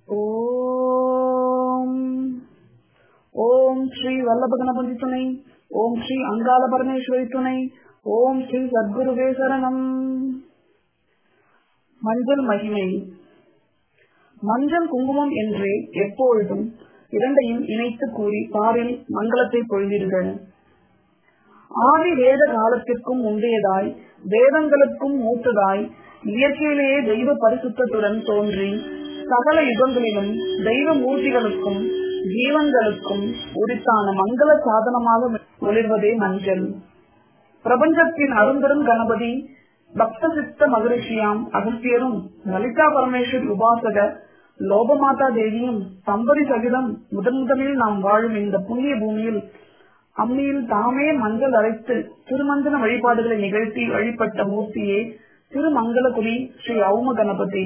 ஓம் ஓம் ஸ்ரீ வல்லப கணபதி துணை ஓம் ஸ்ரீ அங்காள பரமேஸ்வரி துணை ஓம் ஸ்ரீ சத்குருவே சரணம் மஞ்சள் மகிமை மஞ்சள் குங்குமம் என்றே எப்பொழுதும் இரண்டையும் இணைத்து கூறி பாரில் மங்களத்தை பொழிவீர்கள் ஆதி வேத காலத்திற்கும் முந்தையதாய் வேதங்களுக்கும் மூத்ததாய் இயற்கையிலேயே தெய்வ பரிசுத்தத்துடன் தோன்றி சகல யுகங்களிலும் தெய்வ மூர்த்திகளுக்கும் ஜீவன்களுக்கும் உரித்தான மங்கள சாதனமாக ஒளிர்வதே மஞ்சள் பிரபஞ்சத்தின் அருந்தரும் கணபதி பக்த சித்த மகரிஷியாம் அகஸ்தியரும் லலிதா பரமேஸ்வர் உபாசக லோபமாதா தேவியும் தம்பதி சகிதம் முதன் முதலில் நாம் வாழும் இந்த புண்ணிய பூமியில் அம்மியில் தாமே மஞ்சள் அரைத்து திருமஞ்சன வழிபாடுகளை நிகழ்த்தி வழிபட்ட மூர்த்தியே திருமங்கலகுடி ஸ்ரீ அவும கணபதி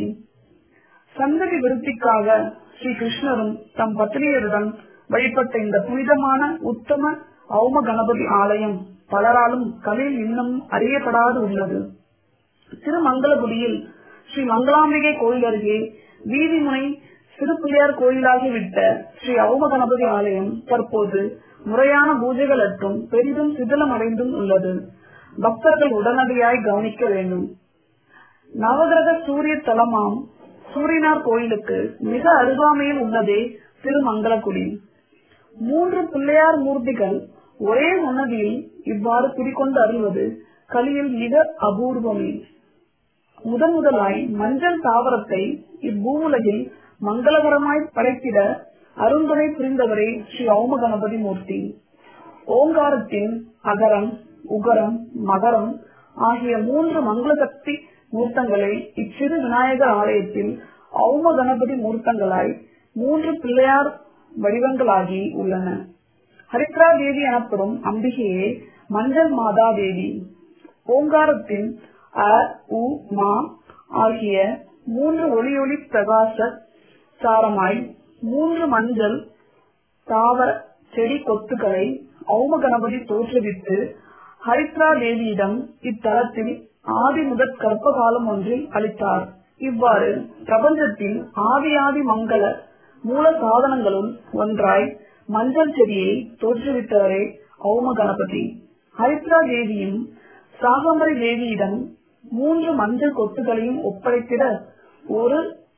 சந்ததி விருத்திக்காக ஸ்ரீ கிருஷ்ணரும் தம் பத்னியருடன் வழிபட்ட இந்த புனிதமான உத்தம அவும கணபதி ஆலயம் பலராலும் கலையில் இன்னும் அறியப்படாது உள்ளது திருமங்கலகுடியில் ஸ்ரீ மங்களாம்பிகை கோயில் அருகே வீதி முனை சிறுபிள்ளையார் கோயிலாகிவிட்ட ஸ்ரீ அவும கணபதி ஆலயம் தற்போது முறையான பூஜைகள் அற்றும் பெரிதும் சிதிலம் அடைந்தும் உள்ளது பக்தர்கள் உடனடியாய் கவனிக்க வேண்டும் நவகிரக சூரிய தலமாம் சூரியனார் கோயிலுக்கு மிக அருகாமையில் உள்ளதே திருமங்கலக்குடி மூன்று பிள்ளையார் மூர்த்திகள் ஒரே மனதில் இவ்வாறு குடிக்கொண்டு அருள்வது கலியில் மிக அபூர்வமே முதன் முதலாய் மஞ்சள் தாவரத்தை இப்பூவுலகில் மங்களகரமாய் படைத்திட அருந்துணை புரிந்தவரே ஸ்ரீ ஓம கணபதி மூர்த்தி ஓங்காரத்தின் அகரம் உகரம் மகரம் ஆகிய மூன்று மங்கள சக்தி மூர்த்தங்களை இச்சிறு விநாயகர் ஆலயத்தில் ஔம கணபதி மூர்த்தங்களாய் மூன்று பிள்ளையார் வடிவங்களாகி உள்ளன ஹரித்ரா தேவி எனப்படும் அம்பிகையே மஞ்சள் மாதா தேவி ஓங்காரத்தின் அ உ மா ஆகிய மூன்று ஒளி ஒளி பிரகாச சாரமாய் மூன்று மஞ்சள் தாவர செடி கொத்துக்களை ஔம கணபதி தோற்றுவித்து ஹரித்ரா தேவியிடம் இத்தலத்தில் ஆதி முதற் கற்ப காலம் ஒன்றில் அளித்தார் இவ்வாறு பிரபஞ்சத்தின் ஆதி ஆதி மங்கள மூல சாதனங்களும் ஒன்றாய் மஞ்சள் செடியை தோற்றுவித்தவரே ஔம கணபதி ஹரித்ரா தேவியும் சாகம்பரி தேவியிடம் மூன்று மஞ்சள் கொத்துகளையும் ஒப்படைத்திட ஒரு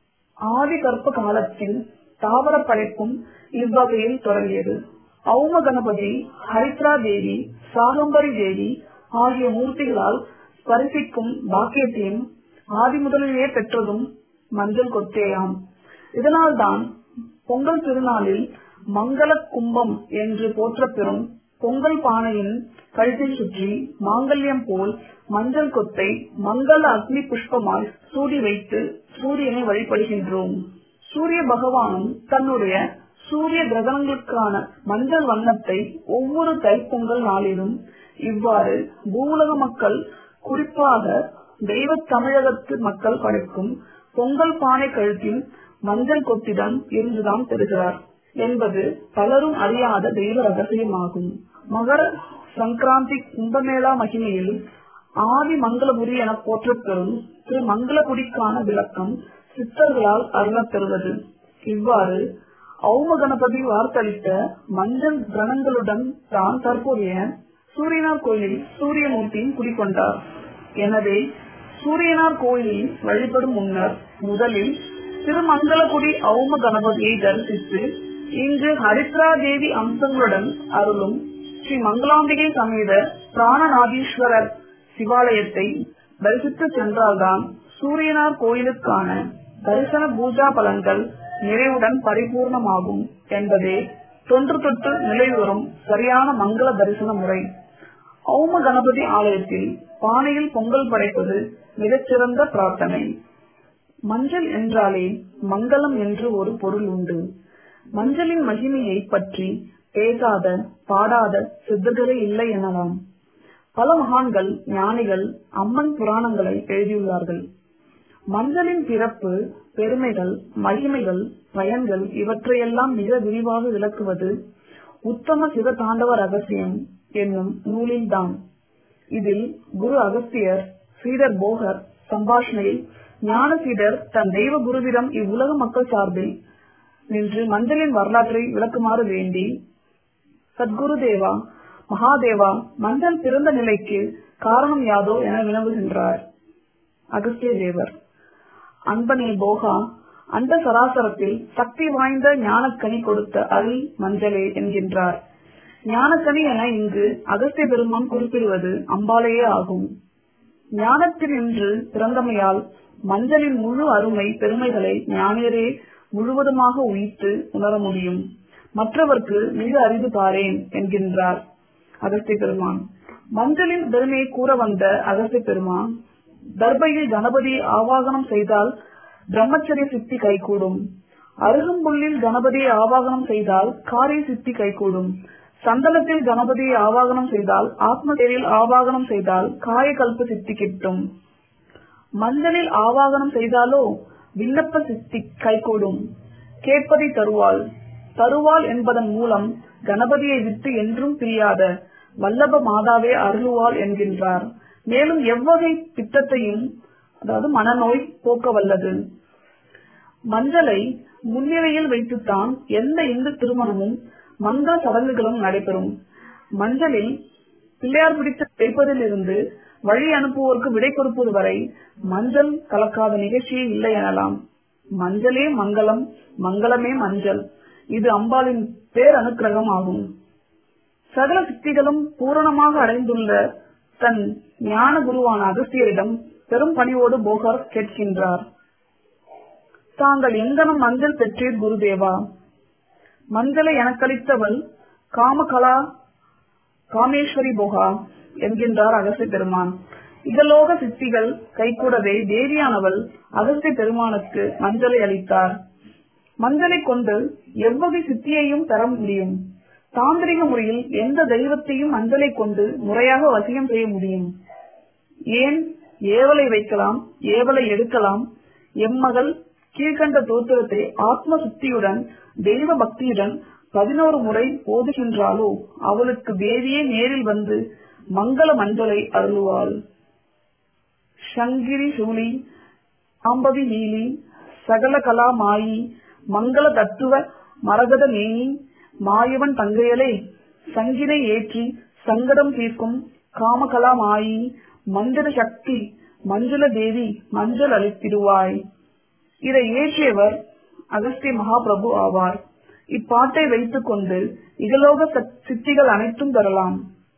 ஆதி கற்ப காலத்தில் தாவர படைப்பும் இவ்வகையில் தொடங்கியது ஔம கணபதி ஹரித்ரா தேவி சாகம்பரி தேவி ஆகிய மூர்த்திகளால் ஸ்பரிசிக்கும் பாக்கியத்தையும் ஆதி முதலிலேயே பெற்றதும் மஞ்சள் கொத்தேயாம் இதனால்தான் பொங்கல் திருநாளில் மங்கள கும்பம் என்று போற்றப்பெறும் பொங்கல் பானையின் கழுத்தை சுற்றி மாங்கல்யம் போல் மஞ்சள் கொத்தை மங்கள அக்னி புஷ்பமாய் சூடி வைத்து சூரியனை வழிபடுகின்றோம் சூரிய பகவானும் தன்னுடைய சூரிய கிரகணங்களுக்கான மஞ்சள் வண்ணத்தை ஒவ்வொரு தைப்பொங்கல் நாளிலும் இவ்வாறு பூவுலக மக்கள் குறிப்பாக தெய்வ தமிழகத்து மக்கள் படைக்கும் பொங்கல் பானை கழுத்தில் மஞ்சள் கொத்திடம் இருந்துதான் பெறுகிறார் என்பது பலரும் அறியாத தெய்வ ரகசியமாகும் மகர சங்கராந்தி கும்பமேளா மகிமையில் ஆதி மங்களபுரி என போற்றப்பெறும் திரு மங்களபுரிக்கான விளக்கம் சித்தர்களால் அருளப்பெறுவது இவ்வாறு ஔம கணபதி வார்த்தளித்த மஞ்சள் கிரணங்களுடன் தான் தற்போதைய சூரியனார் கோயிலில் சூரியமூர்த்தியும் குடிக்கொண்டார் எனவே சூரியனார் கோயிலில் வழிபடும் முன்னர் முதலில் திருமங்கலகுடி ஔம கணபதியை தரிசித்து இங்கு ஹரித்ரா தேவி அம்சங்களுடன் அருளும் ஸ்ரீ மங்களாம்பிகை சமேத பிராணநாதீஸ்வரர் சிவாலயத்தை தரிசித்து சென்றால்தான் சூரியனார் கோயிலுக்கான தரிசன பூஜா பலன்கள் நிறைவுடன் பரிபூர்ணமாகும் என்பதே தொன்று தொட்டு நிலைவரும் சரியான மங்கள தரிசன முறை ஔம கணபதி ஆலயத்தில் பானையில் பொங்கல் படைப்பது மிகச்சிறந்த பிரார்த்தனை மஞ்சள் என்றாலே மங்களம் என்று ஒரு பொருள் உண்டு மஞ்சளின் மகிமையை பற்றி பேசாத பாடாத சித்தர்களே இல்லை எனலாம் பல மகான்கள் ஞானிகள் அம்மன் புராணங்களை எழுதியுள்ளார்கள் மஞ்சளின் பிறப்பு பெருமைகள் மகிமைகள் பயன்கள் இவற்றையெல்லாம் மிக விரிவாக விளக்குவது உத்தம சிவதாண்டவ ரகசியம் என்னும் நூலில்தான் இதில் குரு அகஸ்தியர் சீடர் போகர் சம்பாஷணையில் ஞானசீடர் தன் தெய்வ குருவிடம் இவ்வுலக மக்கள் சார்பில் நின்று மஞ்சளின் வரலாற்றை விளக்குமாறு வேண்டி சத்குரு தேவா மகாதேவா மஞ்சள் பிறந்த நிலைக்கு காரணம் யாதோ என வினவுகின்றார் அகஸ்திய தேவர் அன்பனே போகா அந்த சராசரத்தில் சக்தி வாய்ந்த ஞானக்கனி கொடுத்த அருள் மஞ்சளே என்கின்றார் ஞானக்கனி என இங்கு அகஸ்திய பெருமான் குறிப்பிடுவது அம்பாலேயே ஆகும் ஞானத்தில் நின்று பிறந்தமையால் மஞ்சளின் முழு அருமை பெருமைகளை ஞானியரே முழுவதுமாக உயித்து உணர முடியும் மற்றவர்க்கு மிக அரிது பாரேன் என்கின்றார் அகஸ்திய பெருமான் மஞ்சளின் பெருமையை கூற வந்த அகஸ்திய பெருமான் தர்பையில் கணபதி ஆவாகனம் செய்தால் பிரம்மச்சரிய சித்தி கைகூடும் அருகம்புல்லில் கணபதியை ஆவாகனம் செய்தால் காரிய சித்தி கைகூடும் சந்தனத்தில் கணபதியை ஆவாகனம் செய்தால் ஆத்மதேரில் ஆவாகனம் செய்தால் காயகல்ப சித்தி கிட்டும் மஞ்சளில் ஆவாகனம் செய்தாலோ விண்ணப்ப சித்தி கைகூடும் கேட்பதை தருவாள் தருவாள் என்பதன் மூலம் கணபதியை விட்டு என்றும் பிரியாத வல்லப மாதாவே அருளுவாள் என்கின்றார் மேலும் எவ்வகை பித்தத்தையும் அதாவது மனநோய் போக்க வல்லது மஞ்சளை முன்னிலையில் வைத்துத்தான் எந்த இந்து திருமணமும் மங்கள சடங்குகளும் நடைபெறும் மஞ்சளில் பிள்ளையார் பிடித்து வைப்பதில் இருந்து வழி அனுப்புவோருக்கு விடை கொடுப்பது வரை மஞ்சள் கலக்காத நிகழ்ச்சியே இல்லை எனலாம் மஞ்சளே மங்களம் மங்களமே மஞ்சள் இது அம்பாளின் பேர் அனுக்கிரகம் ஆகும் சகல சித்திகளும் பூரணமாக அடைந்துள்ள தன் ஞான குருவான அகஸ்தியரிடம் பெரும் பணிவோடு போகர் கேட்கின்றார் தாங்கள் எங்கனம் மஞ்சள் பெற்றீர் குருதேவா மஞ்சளை எனக்களித்தவள் காமகலா காமேஸ்வரி போகா என்கின்றார் அகஸ்திய பெருமான் இகலோக சித்திகள் கைகூடவே தேவியானவள் அகஸ்திய பெருமானுக்கு மஞ்சளை அளித்தார் மஞ்சளை கொண்டு எவ்வகை சித்தியையும் பெற முடியும் தாந்திரிக முறையில் எந்த தெய்வத்தையும் மஞ்சளை கொண்டு முறையாக வசியம் செய்ய முடியும் ஏன் ஏவலை வைக்கலாம் ஏவலை எடுக்கலாம் எம்மகள் கீழ்கண்ட தோத்திரத்தை ஆத்ம சுத்தியுடன் தெய்வ பக்தியுடன் பதினோரு முறை ஓதுகின்றாலோ அவளுக்கு தேவியே நேரில் வந்து மங்கள மஞ்சளை அருளுவாள் சங்கிரி சூழி ஆம்பவி நீலி சகல கலா மாயி மங்கள தத்துவ மரகத மேனி மாயவன் தங்கையலே சங்கினை ஏற்றி சங்கடம் தீர்க்கும் காமகலா மாயி மஞ்சள சக்தி மஞ்சள தேவி மஞ்சள் அளித்திடுவாய் இதை இயற்றியவர் அகஸ்திய மகாபிரபு ஆவார் இப்பாட்டை வைத்துக் கொண்டு இகலோக சித்திகள் அனைத்தும் பெறலாம்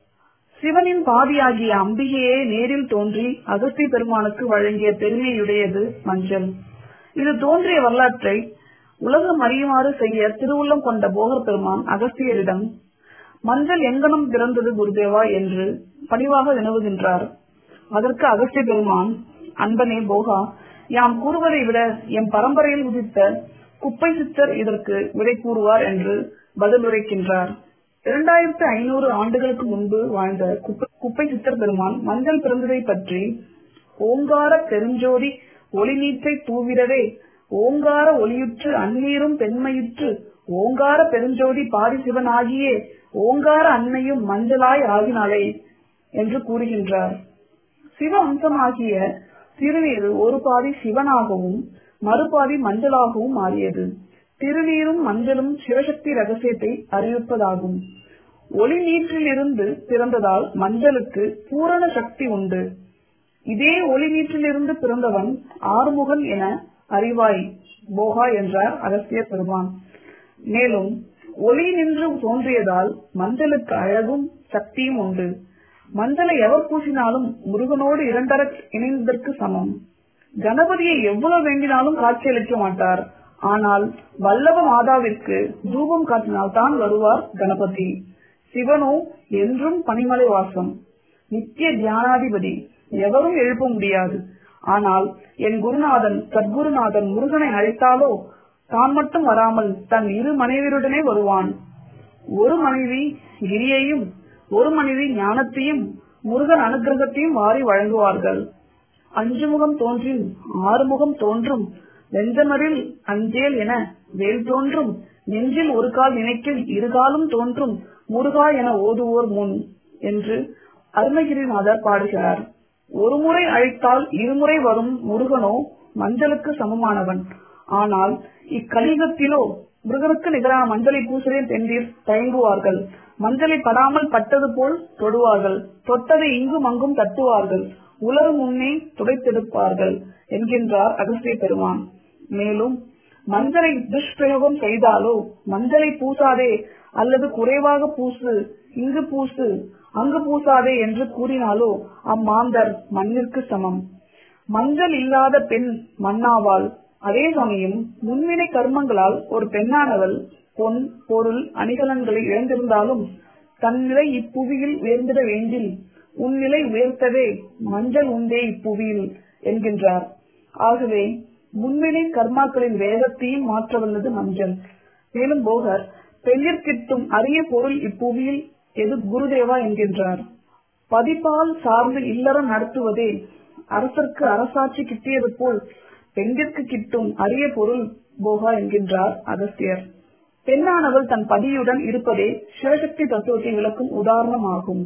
சிவனின் பாதியாகிய அம்பிகையே நேரில் தோன்றி அகஸ்திய பெருமானுக்கு வழங்கிய பெருமையுடையது மஞ்சள் இது தோன்றிய வரலாற்றை உலகம் அறியுமாறு செய்ய திருவுள்ளம் கொண்ட போகர் பெருமான் அகஸ்தியரிடம் மஞ்சள் எங்கனம் பிறந்தது குருதேவா என்று பணிவாக வினவுகின்றார் அதற்கு அகஸ்திய பெருமான் அன்பனே போகா யாம் கூறுவதை விட என் பரம்பரையில் உதித்த குப்பை சித்தர் இதற்கு விடை கூறுவார் என்று பதிலுரைக்கின்றார் இரண்டாயிரத்து ஐநூறு ஆண்டுகளுக்கு முன்பு வாழ்ந்த குப்பை சித்தர் பெருமான் மஞ்சள் பிறந்ததை பற்றி ஓங்கார பெருஞ்சோதி ஒளி நீற்றை தூவிடவே ஓங்கார ஒளியுற்று அந்நீரும் பெண்மையுற்று ஓங்கார பெருஞ்சோதி பாரிசிவனாகியே ஓங்கார அன்னையும் மஞ்சளாய் ஆகினாளே என்று கூறுகின்றார் சிவ அம்சமாகிய திருநீரு ஒரு பாதி சிவனாகவும் மறுபாதி மஞ்சளாகவும் மாறியது திருநீரும் மஞ்சளும் சிவசக்தி ரகசியத்தை அறிவிப்பதாகும் ஒளி நீற்றிலிருந்து பிறந்ததால் மஞ்சளுக்கு பூரண சக்தி உண்டு இதே ஒளி நீற்றிலிருந்து பிறந்தவன் ஆறுமுகன் என அறிவாய் போகா என்றார் அகஸ்திய பெருமான் மேலும் ஒளி நின்று தோன்றியதால் மஞ்சளுக்கு அழகும் சக்தியும் உண்டு மஞ்சளை எவர் பூசினாலும் முருகனோடு இரண்டர இணைந்ததற்கு சமம் கணபதியை எவ்வளவு வேண்டினாலும் காட்சியளிக்க மாட்டார் ஆனால் வல்லப மாதாவிற்கு தூபம் காட்டினால் தான் வருவார் கணபதி சிவனோ என்றும் பனிமலை வாசம் நித்திய தியானாதிபதி எவரும் எழுப்ப முடியாது ஆனால் என் குருநாதன் சத்குருநாதன் முருகனை அழைத்தாலோ தான் மட்டும் வராமல் தன் இரு மனைவியருடனே வருவான் ஒரு மனைவி கிரியையும் ஒரு மனைவி ஞானத்தையும் முருகன் அனுகிரகத்தையும் வாரி வழங்குவார்கள் அஞ்சு முகம் தோன்றின் ஆறு முகம் தோன்றும் வெஞ்சமரில் அஞ்சேல் என வேல் தோன்றும் நெஞ்சில் ஒரு கால் நினைக்கில் இருகாலும் தோன்றும் முருகா என ஓதுவோர் முன் என்று அருணகிரிநாதர் பாடுகிறார் ஒரு முறை அழைத்தால் இருமுறை வரும் முருகனோ மஞ்சளுக்கு சமமானவன் ஆனால் இக்கலிகத்திலோ முருகனுக்கு நிகரான மஞ்சளை பூசுதே தென்றீர் தயங்குவார்கள் மஞ்சளை படாமல் பட்டது போல் தொடுவார்கள் தொட்டதை இங்கும் அங்கும் தட்டுவார்கள் உலரும் முன்னே துடைத்தெடுப்பார்கள் என்கின்றார் அகஸ்திய பெருமான் மேலும் மஞ்சளை துஷ்பிரயோகம் செய்தாலோ மஞ்சளை பூசாதே அல்லது குறைவாக பூசு இங்கு பூசு அங்கு பூசாதே என்று கூறினாலோ அம்மாந்தர் மண்ணிற்கு சமம் மஞ்சள் இல்லாத பெண் மண்ணாவாள் அதே சமயம் முன்வினை கர்மங்களால் ஒரு பெண்ணானவள் பொன் பொருள் அணிகலன்களை இழந்திருந்தாலும் தன் நிலை இப்புவியில் உயர்ந்திட வேண்டில் உன் நிலை உயர்த்தவே மஞ்சள் உண்டே இப்புவியில் என்கின்றார் ஆகவே முன்வினை கர்மாக்களின் வேகத்தையும் மாற்ற வல்லது மஞ்சள் மேலும் போகர் பெண்ணிற்கிட்டும் அரிய பொருள் இப்புவியில் எது குருதேவா என்கின்றார் பதிப்பால் சார்ந்து இல்லறம் நடத்துவதே அரசர்க்கு அரசாட்சி கிட்டியது போல் பெண்ணிற்கு கிட்டும் அரிய பொருள் போகா என்கின்றார் அகஸ்தியர் பெண்ணானவள் தன் பதியுடன் இருப்பதே சிவசக்தி தத்துவத்தை விளக்கும் உதாரணமாகும்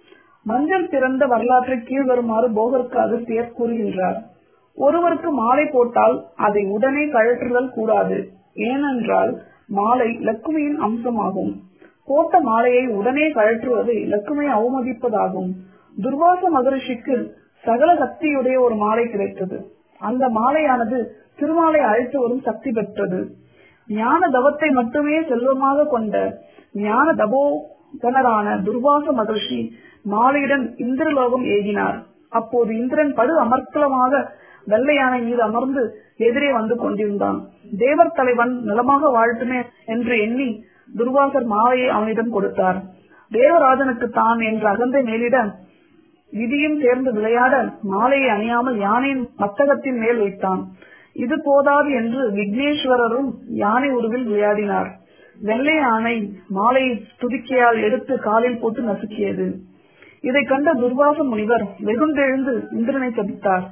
மஞ்சள் பிறந்த வரலாற்றை கீழ்வருமாறு போகருக்கு அகஸ்தியர் கூறுகின்றார் ஒருவருக்கு மாலை போட்டால் அதை உடனே கழற்றுதல் கூடாது ஏனென்றால் மாலை லக்குமியின் அம்சமாகும் போட்ட மாலையை உடனே கழற்றுவது லக்குமியை அவமதிப்பதாகும் துர்வாச மகரிஷிக்கு சகல சக்தியுடைய ஒரு மாலை கிடைத்தது அந்த மாலையானது திருமாலை அழைத்து வரும் சக்தி பெற்றது ஞான தவத்தை மட்டுமே செல்வமாக கொண்ட ஞான தபோதனரான துர்வாச மகர்ஷி மாலையுடன் இந்திரலோகம் ஏகினார் அப்போது இந்திரன் படு அமர்க்கலமாக வெள்ளை யானை மீது அமர்ந்து எதிரே வந்து கொண்டிருந்தான் தேவர் தலைவன் நலமாக வாழ்த்துமே என்று எண்ணி துர்வாசர் மாலையை அவனிடம் கொடுத்தார் தேவராஜனுக்கு தான் என்ற அகந்தை மேலிட விதியும் சேர்ந்து விளையாட மாலையை அணியாமல் யானையின் மத்தகத்தின் மேல் வைத்தான் இது போதாது என்று விக்னேஸ்வரரும் யானை உருவில் விளையாடினார் வெள்ளை யானை மாலையை துதிக்கையால் எடுத்து காலில் போட்டு நசுக்கியது இதை கண்ட துர்வாச முனிவர் வெகுண்டெழுந்து இந்திரனை சபித்தார்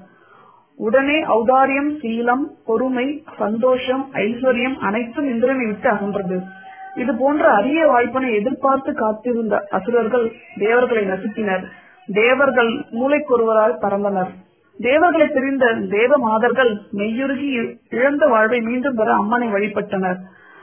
உடனே ஔதாரியம் சீலம் பொறுமை சந்தோஷம் ஐஸ்வர்யம் அனைத்தும் இந்திரனை விட்டு அகன்றது இது போன்ற அரிய வாய்ப்பினை எதிர்பார்த்து காத்திருந்த அசுரர்கள் தேவர்களை நசுக்கினர் தேவர்கள் மூளைக்கொருவரால் பறந்தனர் தேவர்களை பிரிந்த தேவ மாதர்கள் மெய்யுருகி இழந்த வாழ்வை மீண்டும் பெற அம்மனை வழிபட்டனர்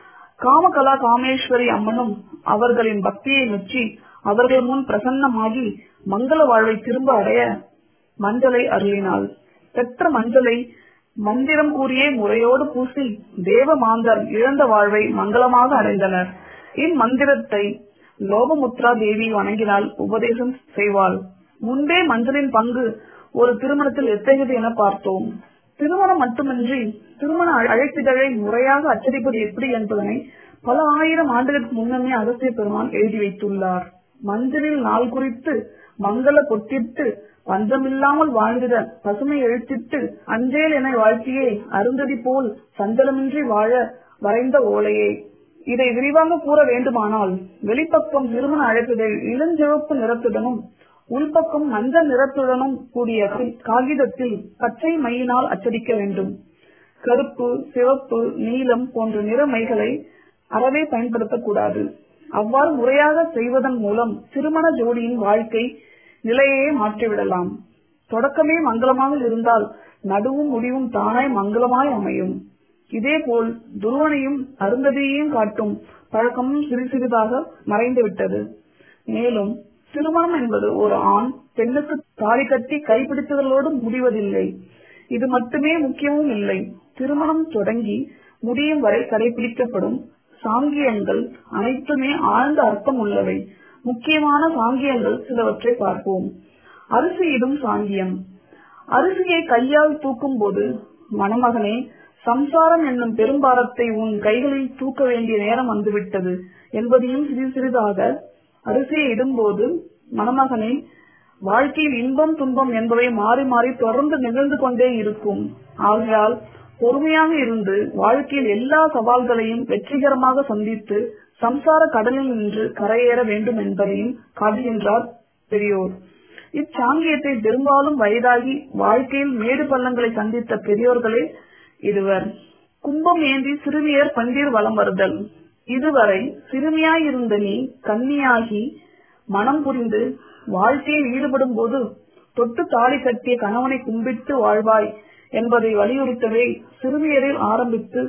காமகலா காமேஸ்வரி அம்மனும் அவர்களின் பக்தியை மெச்சி அவர்கள் முன் பிரசன்னமாகி மங்கள வாழ்வை திரும்ப அடைய மஞ்சளை அருளினாள் பெற்ற மஞ்சளை மந்திரம் கூறியே முறையோடு பூசி தேவ மாந்தர் இழந்த வாழ்வை மங்களமாக அடைந்தனர் இம்மந்திரத்தை லோபமுத்ரா தேவி வணங்கினால் உபதேசம் செய்வாள் முன்பே மஞ்சளின் பங்கு ஒரு திருமணத்தில் எத்தகையது என பார்த்தோம் திருமணம் மட்டுமின்றி திருமண அழைப்பிதழை முறையாக அச்சடிப்பது எப்படி என்பதனை பல ஆயிரம் ஆண்டுகளுக்கு முன்னமே அகசிய பெருமான் எழுதி வைத்துள்ளார் மஞ்சளில் நாள் குறித்து மங்கள பொட்டிட்டு பஞ்சமில்லாமல் வாழ்ந்திட பசுமை எழுத்திட்டு அஞ்சேல் என வாழ்க்கையே அருந்ததி போல் சஞ்சலமின்றி வாழ வரைந்த ஓலையே இதை விரிவாக கூற வேண்டுமானால் வெளிப்பக்கம் திருமண அழைப்பிதழ் இளஞ்சிவப்பு நிறத்துடனும் உள்பக்கம் மஞ்சள் நிறத்துடனும் கூடிய காகிதத்தில் பச்சை மையினால் அச்சடிக்க வேண்டும் கருப்பு சிவப்பு நீலம் போன்ற நிற மைகளை அறவே பயன்படுத்தக்கூடாது அவ்வாறு முறையாக செய்வதன் மூலம் திருமண ஜோடியின் வாழ்க்கை நிலையே மாற்றிவிடலாம் தொடக்கமே மங்களமாக இருந்தால் நடுவும் முடிவும் தானாய் மங்களமாய் அமையும் இதேபோல் துருவனையும் அருந்ததியையும் காட்டும் பழக்கமும் சிறு சிறிதாக மறைந்து விட்டது மேலும் திருமணம் என்பது ஒரு ஆண் பெண்ணுக்கு தாலி கட்டி கைப்பிடித்ததோடு முடிவதில்லை இது மட்டுமே முக்கியமும் இல்லை திருமணம் தொடங்கி முடியும் வரை கடைபிடிக்கப்படும் சாங்கியங்கள் அனைத்துமே ஆழ்ந்த அர்த்தம் உள்ளவை முக்கியமான சாங்கியங்கள் சிலவற்றை பார்ப்போம் அரிசியிடும் சாங்கியம் அரிசியை கையால் தூக்கும் போது மணமகனே சம்சாரம் என்னும் பெரும்பாரத்தை உன் கைகளில் தூக்க வேண்டிய நேரம் வந்துவிட்டது என்பதையும் சிறிது சிறிதாக அரிசியை இடும்போது மணமகனே வாழ்க்கையில் இன்பம் துன்பம் என்பவை மாறி மாறி தொடர்ந்து நிகழ்ந்து கொண்டே இருக்கும் ஆகையால் பொறுமையாக இருந்து வாழ்க்கையில் எல்லா சவால்களையும் வெற்றிகரமாக சந்தித்து சம்சார கடலில் நின்று கரையேற வேண்டும் என்பதையும் காட்டுகின்றார் பெரியோர் இச்சாங்கியத்தை பெரும்பாலும் வயதாகி வாழ்க்கையில் மேடு பள்ளங்களை சந்தித்த பெரியோர்களே இருவர் கும்பம் ஏந்தி சிறுமியர் பண்டீர் வலம் வருதல் இதுவரை சிறுமியாயிருந்த நீ கன்னியாகி மனம் புரிந்து வாழ்க்கையில் ஈடுபடும் போது தொட்டு தாலி கட்டிய கணவனை கும்பிட்டு வாழ்வாய் என்பதை வலியுறுத்தவே சிறுமியரில் ஆரம்பித்து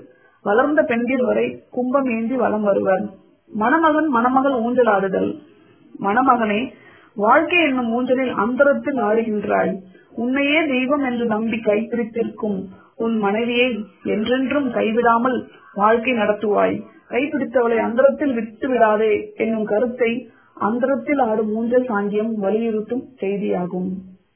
வளர்ந்த பெண்டிர் வரை கும்பம் ஏந்தி வலம் வருவர் மணமகன் மணமகள் ஊஞ்சலாடுதல் மணமகனே வாழ்க்கை என்னும் ஊஞ்சலில் அந்தரத்தில் ஆடுகின்றாய் உன்னையே தெய்வம் என்று நம்பி கைப்பிடித்திருக்கும் உன் மனைவியை என்றென்றும் கைவிடாமல் வாழ்க்கை நடத்துவாய் கைப்பிடித்தவளை அந்தரத்தில் விட்டு விடாதே என்னும் கருத்தை அந்தரத்தில் ஆடும் ஊஞ்சல் சாங்கியம் வலியுறுத்தும் செய்தியாகும்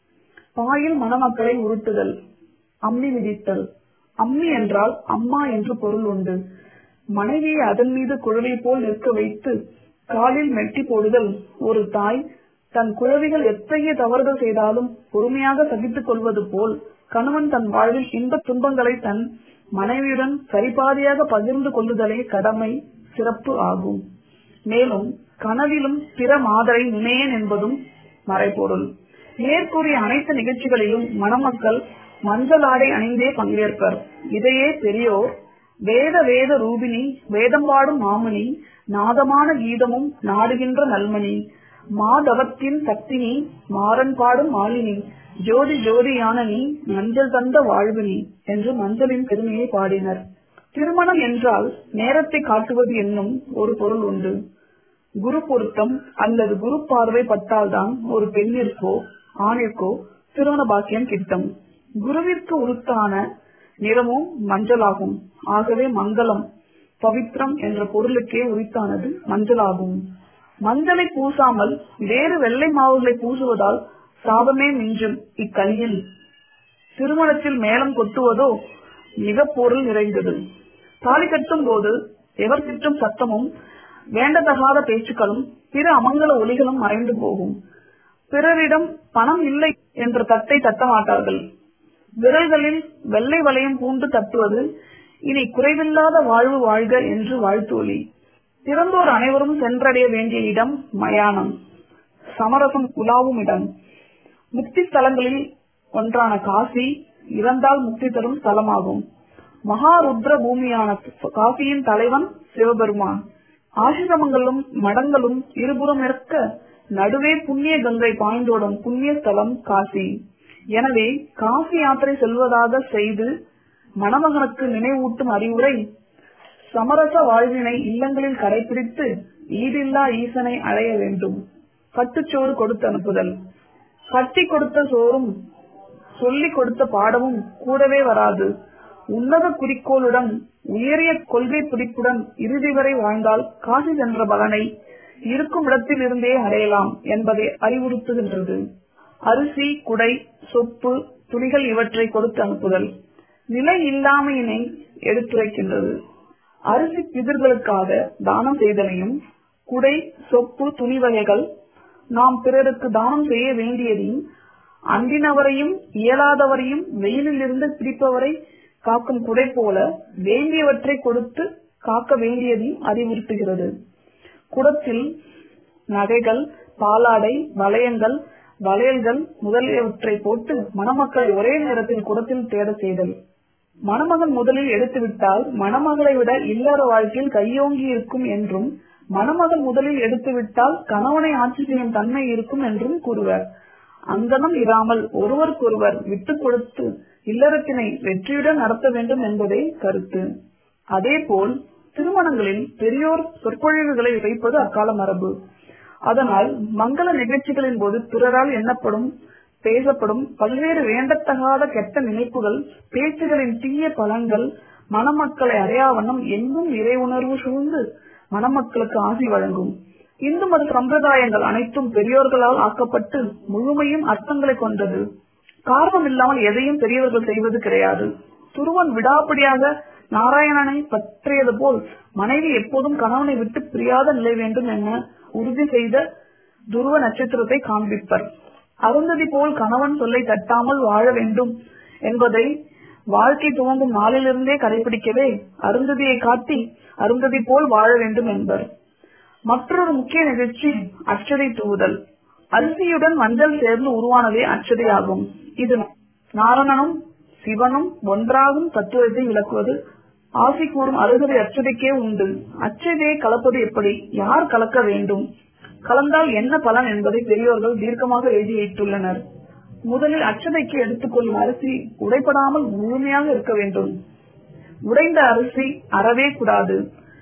பாயில் மணமக்களை உருட்டுதல் அம்மி மிதித்தல் அம்மி என்றால் அம்மா என்று பொருள் உண்டு மனைவியை அதன் மீது குழவை போல் நிற்க வைத்து காலில் மெட்டி போடுதல் ஒரு தாய் தன் குழவிகள் எத்தகைய தவறுகள் செய்தாலும் பொறுமையாக சகித்துக் கொள்வது போல் கணவன் தன் வாழ்வில் இன்ப துன்பங்களை தன் மனைவியுடன் சரிபாதியாக பகிர்ந்து கொள்ளுதலே கடமை சிறப்பு ஆகும் மேலும் கனவிலும் பிற மாதரை நினையேன் என்பதும் மறைபொருள் மேற்கூறிய அனைத்து நிகழ்ச்சிகளிலும் மணமக்கள் மஞ்சள் ஆடை அணிந்தே பங்கேற்பர் இதையே பெரியோர் வேத வேத ரூபினி வேதம் பாடும் மாமணி நாதமான கீதமும் நாடுகின்ற நல்மணி மாதவத்தின் சக்தினி மாறன் பாடும் மாலினி ஜோதி ஜோதியான நீ மஞ்சள் தந்த வாழ்வினி என்று மஞ்சளின் பெருமையை பாடினர் திருமணம் என்றால் நேரத்தை காட்டுவது என்னும் ஒரு பொருள் உண்டு குரு பொருத்தம் அல்லது குரு பார்வை பட்டால்தான் ஒரு பெண்ணிற்கோ ஆணிற்கோ திருமண பாக்கியம் கிட்டும் குருவிற்கு உருத்தான நிறமும் மஞ்சளாகும் ஆகவே மங்களம் பவித்ரம் என்ற பொருளுக்கே உரித்தானது மஞ்சளாகும் மஞ்சளை பூசாமல் வேறு வெள்ளை மாவுகளை பூசுவதால் சாபமே மிஞ்சும் இக்கலியில் திருமணத்தில் மேலம் கொட்டுவதோ மிக பொருள் நிறைந்தது தாலி கட்டும் போது எவர் திட்டும் சத்தமும் வேண்டத்தகாத பேச்சுக்களும் பிற அமங்கல ஒலிகளும் மறைந்து போகும் பிறரிடம் பணம் இல்லை என்ற தட்டை தட்ட மாட்டார்கள் விரல்களில் வெள்ளை வளையம் பூண்டு தட்டுவது இனி குறைவில்லாத வாழ்வு வாழ்க என்று வாழ்த்தொலி பிறந்தோர் அனைவரும் சென்றடைய வேண்டிய இடம் மயானம் சமரசம் உலாவும் இடம் முக்தி ஸ்தலங்களில் ஒன்றான காசி இறந்தால் முக்தி தரும் ஸ்தலமாகும் மகாருத்ர பூமியான காசியின் தலைவன் சிவபெருமான் ஆசிரமங்களும் மடங்களும் இருபுறம் இருக்க நடுவே புண்ணிய கங்கை பாய்ந்தோடும் புண்ணிய ஸ்தலம் காசி எனவே காசி யாத்திரை செல்வதாக செய்து மணமகனுக்கு நினைவூட்டும் அறிவுரை சமரச வாழ்வினை இல்லங்களில் கடைபிடித்து ஈடில்லா ஈசனை அடைய வேண்டும் கட்டுச்சோறு கொடுத்து அனுப்புதல் கட்டி கொடுத்த சோறும் சொல்லிக் கொடுத்த பாடமும் கூடவே வராது உன்னத குறிக்கோளுடன் உயரிய கொள்கை பிடிப்புடன் இறுதி வரை வாழ்ந்தால் காசி சென்ற பலனை இருக்கும் இடத்தில் இருந்தே அடையலாம் என்பதை அறிவுறுத்துகின்றது அரிசி குடை சொப்பு துணிகள் இவற்றை கொடுத்து அனுப்புதல் நிலை இல்லாமையினை எடுத்துரைக்கின்றது அரிசி பிதிர்களுக்காக தானம் செய்தலையும் குடை சொப்பு துணி வகைகள் நாம் பிறருக்கு தானம் செய்ய வேண்டியதையும் அன்றினவரையும் இயலாதவரையும் வெயிலில் இருந்து பிடிப்பவரை காக்கும் குடை போல வேண்டியவற்றை கொடுத்து காக்க வேண்டியதையும் அறிவுறுத்துகிறது குடத்தில் நகைகள் பாலாடை வளையங்கள் வளையல்கள் முதலியவற்றை போட்டு மணமக்களை ஒரே நேரத்தில் குடத்தில் தேட செய்தல் மணமகன் முதலில் எடுத்துவிட்டால் மணமகளை விட இல்லற வாழ்க்கையில் கையோங்கி இருக்கும் என்றும் மணமகன் முதலில் எடுத்துவிட்டால் கணவனை ஆட்சி செய்யும் தன்மை இருக்கும் என்றும் கூறுவர் அங்கனம் இராமல் ஒருவருக்கொருவர் விட்டுக் கொடுத்து இல்லறத்தினை வெற்றியுடன் நடத்த வேண்டும் என்பதே கருத்து அதேபோல் திருமணங்களில் பெரியோர் சொற்பொழிவுகளை வைப்பது அக்கால மரபு அதனால் மங்கள நிகழ்ச்சிகளின் போது பிறரால் எண்ணப்படும் பேசப்படும் பல்வேறு வேண்டத்தகாத கெட்ட நினைப்புகள் பேச்சுகளின் தீய பலன்கள் மணமக்களை அறையாவண்ணம் எங்கும் இறை உணர்வு சூழ்ந்து மணமக்களுக்கு ஆசி வழங்கும் இந்து மத சம்பிரதாயங்கள் அனைத்தும் பெரியோர்களால் ஆக்கப்பட்டு முழுமையும் அர்த்தங்களை கொண்டது காரணம் இல்லாமல் எதையும் பெரியவர்கள் செய்வது கிடையாது துருவன் விடாப்படியாக நாராயணனை பற்றியது போல் மனைவி எப்போதும் கணவனை விட்டு பிரியாத நிலை வேண்டும் என உறுதி செய்த துருவ நட்சத்திரத்தை காண்பிப்பர் அருந்ததி போல் கணவன் சொல்லை தட்டாமல் வாழ வேண்டும் என்பதை வாழ்க்கை துவங்கும் நாளிலிருந்தே கடைபிடிக்கவே அருந்ததியை காட்டி அருந்ததி போல் வாழ வேண்டும் என்பர் மற்றொரு முக்கிய நிகழ்ச்சி அச்சதை தூவுதல் அரிசியுடன் மஞ்சள் சேர்ந்து உருவானதே அச்சதை ஆகும் இது நாரணனும் சிவனும் ஒன்றாகும் தத்துவத்தை விளக்குவது ஆசி கூறும் அருகதை அச்சதைக்கே உண்டு அச்சதையை கலப்பது எப்படி யார் கலக்க வேண்டும் கலந்தால் என்ன பலன் என்பதை பெரியோர்கள் தீர்க்கமாக எழுதி வைத்துள்ளனர் முதலில் அச்சதைக்கு எடுத்துக்கொள்ளும் அரிசி உடைப்படாமல் முழுமையாக இருக்க வேண்டும் உடைந்த அரிசி அறவே கூடாது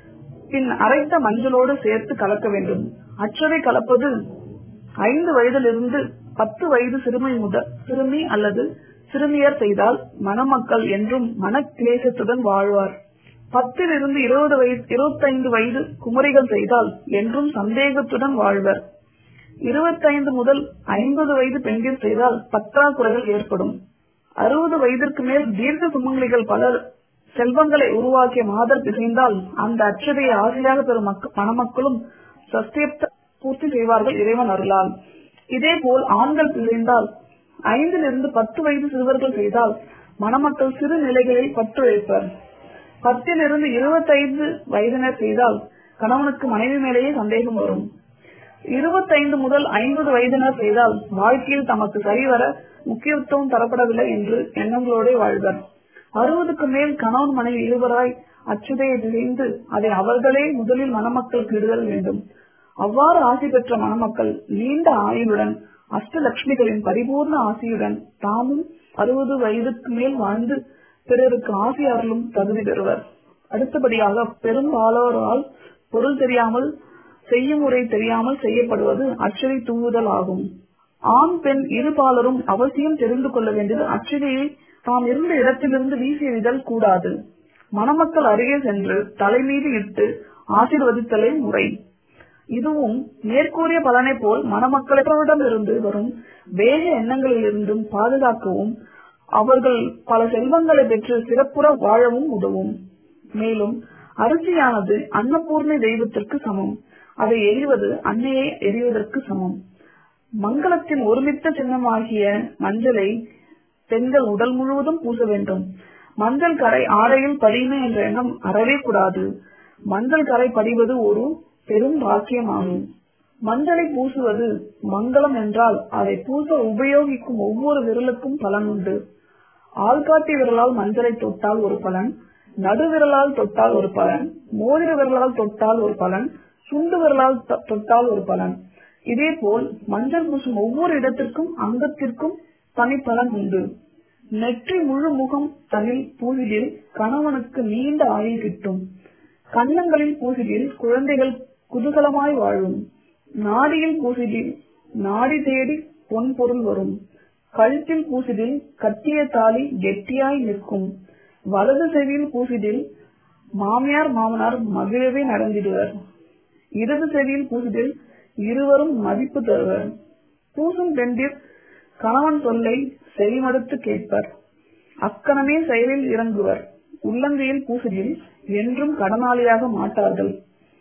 பின் அரைத்த மஞ்சளோடு சேர்த்து கலக்க வேண்டும் அச்சதை கலப்பது ஐந்து வயதிலிருந்து பத்து வயது சிறுமி முதல் சிறுமி அல்லது சிறுமியர் செய்தால் மணமக்கள் என்றும் மனக்கிளேசத்துடன் வாழ்வார் பத்திலிருந்து இருபது வயது இருபத்தைந்து வயது குமரிகள் செய்தால் என்றும் சந்தேகத்துடன் வாழ்வர் இருபத்தைந்து முதல் ஐம்பது வயது பெண்கள் செய்தால் பற்றாக்குறைகள் ஏற்படும் அறுபது வயதிற்கு மேல் தீர்க்க சுமங்கலிகள் பலர் செல்வங்களை உருவாக்கிய மாதர் பிசைந்தால் அந்த அச்சதையை ஆசையாக பெறும் மணமக்களும் சஸ்தியப்த பூர்த்தி செய்வார்கள் இறைவன் அருளால் இதே போல் ஆண்கள் பிசைந்தால் ஐந்திலிருந்து பத்து வயது சிறுவர்கள் செய்தால் மணமக்கள் சிறு நிலைகளில் பற்று வைப்பர் பத்திலிருந்து இருபத்தைந்து வயதினர் செய்தால் கணவனுக்கு மனைவி மேலேயே சந்தேகம் வரும் இருபத்தைந்து முதல் ஐம்பது வயதினர் செய்தால் வாழ்க்கையில் தமக்கு சரிவர முக்கியத்துவம் தரப்படவில்லை என்று எண்ணங்களோட வாழ்வர் அறுபதுக்கு மேல் கணவன் மனைவி இருவராய் அச்சுதையை திசைந்து அதை அவர்களே முதலில் மணமக்களுக்கு இடுதல் வேண்டும் அவ்வாறு ஆசி பெற்ற மணமக்கள் நீண்ட ஆயுளுடன் அஷ்டலட்சுமிகளின் பரிபூர்ண ஆசியுடன் தாமும் அறுபது வயதுக்கு மேல் வாழ்ந்து பிறருக்கு ஆசி அருளும் தகுதி பெறுவர் அடுத்தபடியாக பெரும்பாலோரால் பொருள் தெரியாமல் செய்யும் முறை தெரியாமல் செய்யப்படுவது அச்சதை தூங்குதல் ஆகும் ஆண் பெண் இருபாலரும் அவசியம் தெரிந்து கொள்ள வேண்டியது அச்சதையை தாம் இருந்த இடத்திலிருந்து வீசி எறிதல் கூடாது மணமக்கள் அருகே சென்று தலைமீது இட்டு ஆசீர்வதித்தலே முறை இதுவும் மேற்கூறிய பலனை போல் மணமக்களிடம் இருந்து வரும் வேக எண்ணங்களிலிருந்தும் பாதுகாக்கவும் அவர்கள் பல செல்வங்களை பெற்று சிறப்புற வாழவும் உதவும் மேலும் அரிசியானது அன்னபூர்ணி தெய்வத்திற்கு சமம் அதை எரிவது அன்னையை எரிவதற்கு சமம் மங்களத்தின் ஒருமித்த சின்னமாகிய மஞ்சளை பெண்கள் உடல் முழுவதும் பூச வேண்டும் மஞ்சள் கரை ஆடையில் படியுமே என்ற எண்ணம் அறவே கூடாது மஞ்சள் கரை படிவது ஒரு பெரும் பாக்கியமாகும் மஞ்சளை பூசுவது மங்களம் என்றால் அதை பூச உபயோகிக்கும் ஒவ்வொரு விரலுக்கும் பலன் உண்டு ஆள்காட்டி விரலால் மஞ்சளை தொட்டால் ஒரு பலன் நடுவிரலால் தொட்டால் ஒரு பலன் மோதிர விரலால் தொட்டால் ஒரு பலன் சுண்டு விரலால் தொட்டால் ஒரு பலன் இதே போல் மஞ்சள் பூசும் ஒவ்வொரு இடத்திற்கும் அங்கத்திற்கும் தனி பலன் உண்டு நெற்றி முழு முகம் தனில் பூசிடில் கணவனுக்கு நீண்ட ஆயுள் கிட்டும் கன்னங்களில் பூசிடில் குழந்தைகள் குதூகலமாய் வாழும் நாடியில் பூசிடில் நாடி தேடி பொன் பொருள் வரும் கழுத்தில் பூசிடில் கட்டிய தாலி கெட்டியாய் நிற்கும் வலது செவியில் பூசிடில் மாமியார் மாமனார் மகிழவே நடந்திடுவர் இடது செவியில் பூசிடில் இருவரும் மதிப்பு தருவர் பூசும் பெண்டிர் கணவன் சொல்லை செவிமடுத்து கேட்பர் அக்கணமே செயலில் இறங்குவர் உள்ளங்கையில் பூசிடில் என்றும் கடனாளியாக மாட்டார்கள்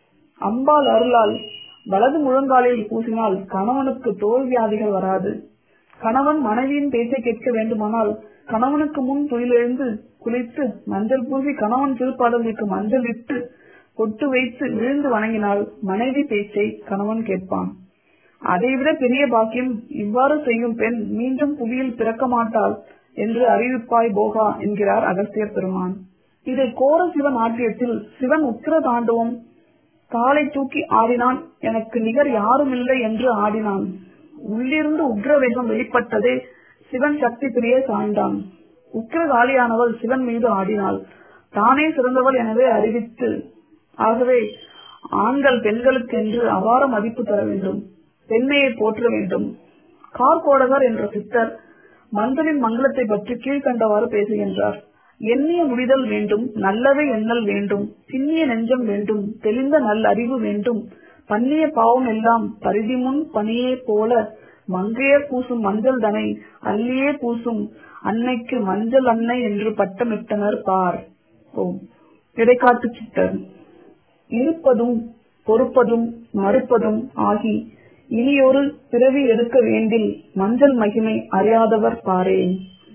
அம்பாள் அருளால் வலது முழங்காலில் பூசினால் கணவனுக்கு தோல் வியாதிகள் வராது கணவன் மனைவியின் பேச்சை கேட்க வேண்டுமானால் கணவனுக்கு முன் துயிலெழுந்து குளித்து மஞ்சள் பூசி கணவன் திருப்பாடலுக்கு மஞ்சள் இட்டு பொட்டு வைத்து விழுந்து வணங்கினால் மனைவி பேச்சை கணவன் கேட்பான் அதைவிட பெரிய பாக்கியம் இவ்வாறு செய்யும் பெண் மீண்டும் புவியில் பிறக்க மாட்டாள் என்று அறிவிப்பாய் போகா என்கிறார் அகஸ்தியர் பெருமான் இதை கோர சிவன் ஆட்டியத்தில் சிவன் உத்திர தாண்டவம் காலை தூக்கி ஆடினான் எனக்கு நிகர் யாரும் இல்லை என்று ஆடினான் உள்ளிருந்து உக்ரவேகம் வெளிப்பட்டதே சிவன் சக்தி பிரிய சாய்ந்தான் உக்கிரகாலியானவள் சிவன் மீது ஆடினாள் தானே சிறந்தவள் எனவே அறிவித்து ஆகவே ஆண்கள் பெண்களுக்கு என்று அபார மதிப்பு தர வேண்டும் பெண்மையை போற்ற வேண்டும் கார்கோடகர் என்ற சித்தர் மந்தனின் மங்களத்தை பற்றி கீழ்கண்டவாறு பேசுகின்றார் எண்ணிய முடிதல் வேண்டும் நல்லவை எண்ணல் வேண்டும் திண்ணிய நெஞ்சம் வேண்டும் தெளிந்த நல் அறிவு வேண்டும் பண்ணிய பாவம் எல்லாம் பரிதி முன் பணியே போல மங்கையர் பூசும் மஞ்சள் தனை அல்லியே பூசும் அன்னைக்கு மஞ்சள் அன்னை என்று பட்டமிட்டனர் பார் ஓம் இடைக்காட்டு சித்தர் இருப்பதும் பொறுப்பதும் மறுப்பதும் ஆகி இனியொரு பிறவி எடுக்க வேண்டில் மஞ்சள் மகிமை அறியாதவர் பாரேன்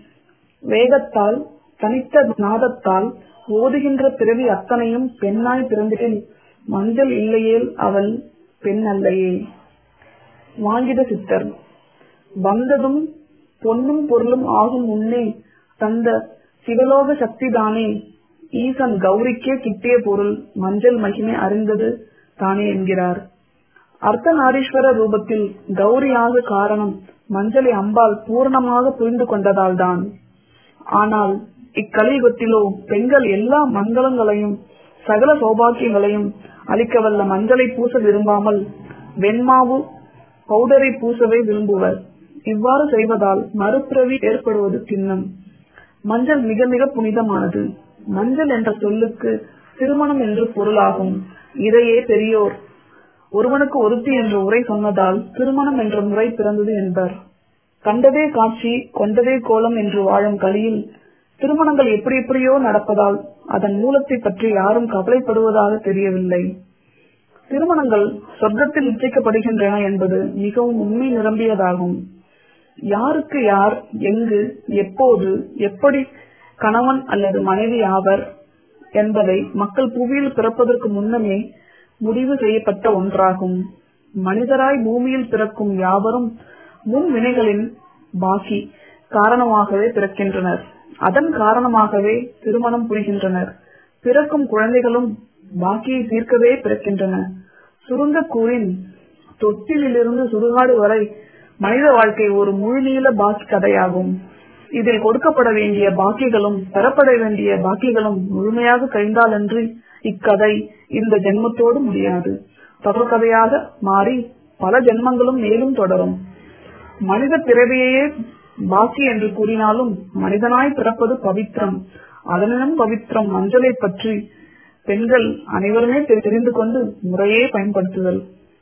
வேகத்தால் தனித்த நாதத்தால் ஓதுகின்ற பிறவி அத்தனையும் பெண்ணாய் பிறந்திடில் மஞ்சள் இல்லையேல் அவள் பெண் அல்லையே வாங்கிட சித்தர் வந்ததும் பொன்னும் பொருளும் ஆகும் முன்னே தந்த சிவலோக சக்திதானே ஈசன் கௌரிக்கே கிட்டிய பொருள் மஞ்சள் மகிமை அறிந்தது தானே என்கிறார் அர்த்தநாரீஸ்வர ரூபத்தில் கௌரியாக காரணம் மஞ்சளை அம்பாள் பூர்ணமாக புரிந்து கொண்டதால்தான் ஆனால் இக்கலியுகத்திலோ பெண்கள் எல்லா மங்களங்களையும் சகல சௌபாக்கியங்களையும் அளிக்க வல்ல மஞ்சளை பூச விரும்பாமல் வெண்மாவு பவுடரை பூசவே விரும்புவர் இவ்வாறு செய்வதால் மறுபிறவி ஏற்படுவது திண்ணம் மஞ்சள் மிக மிக புனிதமானது மஞ்சள் என்ற சொல்லுக்கு திருமணம் என்று பொருளாகும் இதையே பெரியோர் ஒருவனுக்கு ஒருத்தி என்ற உரை சொன்னதால் திருமணம் என்ற முறை பிறந்தது என்பர் கண்டதே காட்சி கொண்டதே கோலம் என்று வாழும் கலியில் திருமணங்கள் எப்படி எப்படியோ நடப்பதால் அதன் மூலத்தை பற்றி யாரும் கவலைப்படுவதாக தெரியவில்லை திருமணங்கள் சொர்க்கத்தில் நிச்சயிக்கப்படுகின்றன என்பது மிகவும் உண்மை நிரம்பியதாகும் யாருக்கு யார் எங்கு எப்போது எப்படி கணவன் அல்லது மனைவி ஆவர் என்பதை மக்கள் புவியில் பிறப்பதற்கு முன்னமே முடிவு செய்யப்பட்ட ஒன்றாகும் மனிதராய் பூமியில் பிறக்கும் யாவரும் முன் வினைகளின் பாக்கி காரணமாகவே பிறக்கின்றனர் அதன் காரணமாகவே திருமணம் புரிகின்றனர் பிறக்கும் குழந்தைகளும் பாக்கியை தீர்க்கவே பிறக்கின்றன சுருங்க கூறின் தொட்டிலிருந்து சுடுகாடு வரை மனித வாழ்க்கை ஒரு முழுநீள பாக்கி கதையாகும் இதில் கொடுக்கப்பட வேண்டிய பாக்கிகளும் பெறப்பட வேண்டிய பாக்கிகளும் முழுமையாக கழிந்தாலன்றி இக்கதை இந்த ஜென்மத்தோடு முடியாது தொடர்கதையாக மாறி பல ஜென்மங்களும் மேலும் தொடரும் மனித பிறவியையே பாக்கி என்று கூறினாலும் மனிதனாய் பிறப்பது பவித்திரம் அதனினும் பவித்திரம் மஞ்சளை பற்றி பெண்கள் அனைவருமே தெரிந்து கொண்டு முறையே பயன்படுத்துதல்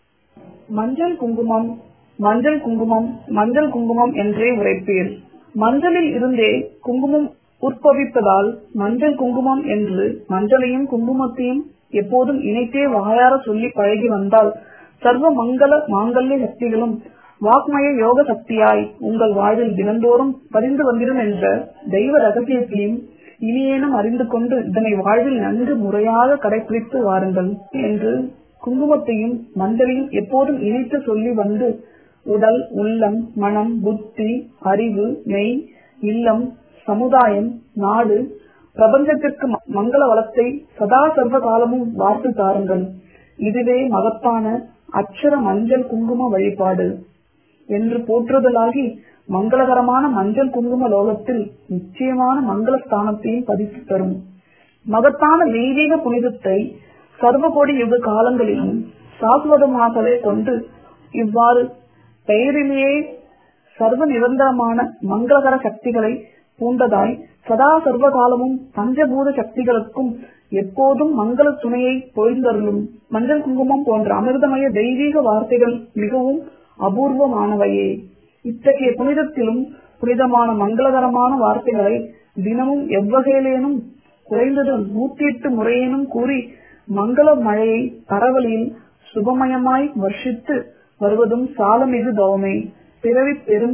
மஞ்சள் குங்குமம் மஞ்சள் குங்குமம் மஞ்சள் குங்குமம் என்றே உரைப்பீர் மஞ்சளில் இருந்தே குங்குமம் உற்பவிப்பதால் மஞ்சள் குங்குமம் என்று மஞ்சளையும் குங்குமத்தையும் எப்போதும் இணைத்தே வாயார சொல்லி பழகி வந்தால் சர்வ மங்கள மாங்கல்ய சக்திகளும் வாக்மய யோக சக்தியாய் உங்கள் வாழ்வில் தினந்தோறும் பதிந்து வந்திடும் என்ற தெய்வ ரகசியத்தையும் இனியேனும் அறிந்து கொண்டு இதனை வாழ்வில் நன்கு முறையாக கடைபிடித்து வாருங்கள் என்று குங்குமத்தையும் மஞ்சளையும் எப்போதும் இணைத்து சொல்லி வந்து உடல் உள்ளம் மனம் புத்தி அறிவு மெய் இல்லம் சமுதாயம் நாடு பிரபஞ்சத்திற்கு மங்கள வளத்தை சதா சர்வ காலமும் வார்த்து தாருங்கள் இதுவே மகத்தான அச்சர மஞ்சள் குங்கும வழிபாடு என்று போற்றுதலாகி மங்களகரமான மஞ்சள் குங்கும லோகத்தில் நிச்சயமான மங்கள ஸ்தானத்தையும் பதித்து தரும் மகத்தான தெய்வீக புனிதத்தை சர்வ கோடி யுக காலங்களிலும் சாஸ்வதமாகவே கொண்டு இவ்வாறு பெயரிலேயே சர்வ நிரந்தரமான மங்களகர சக்திகளை பூண்டதாய் சதா சர்வ காலமும் பஞ்சபூத சக்திகளுக்கும் எப்போதும் மங்கள துணையை பொழிந்தருளும் மஞ்சள் குங்குமம் போன்ற அமிர்தமய தெய்வீக வார்த்தைகள் மிகவும் அபூர்வமானவையே இத்தகைய புனிதத்திலும் புனிதமான மங்களகரமான வார்த்தைகளை தினமும் எவ்வகையிலேனும் குறைந்தது நூத்தி எட்டு முறையேனும் கூறி மங்கள மழையை பரவலில் சுபமயமாய் வர்ஷித்து வருவதும் சாலமிகு தவமே பிறவி பெரும்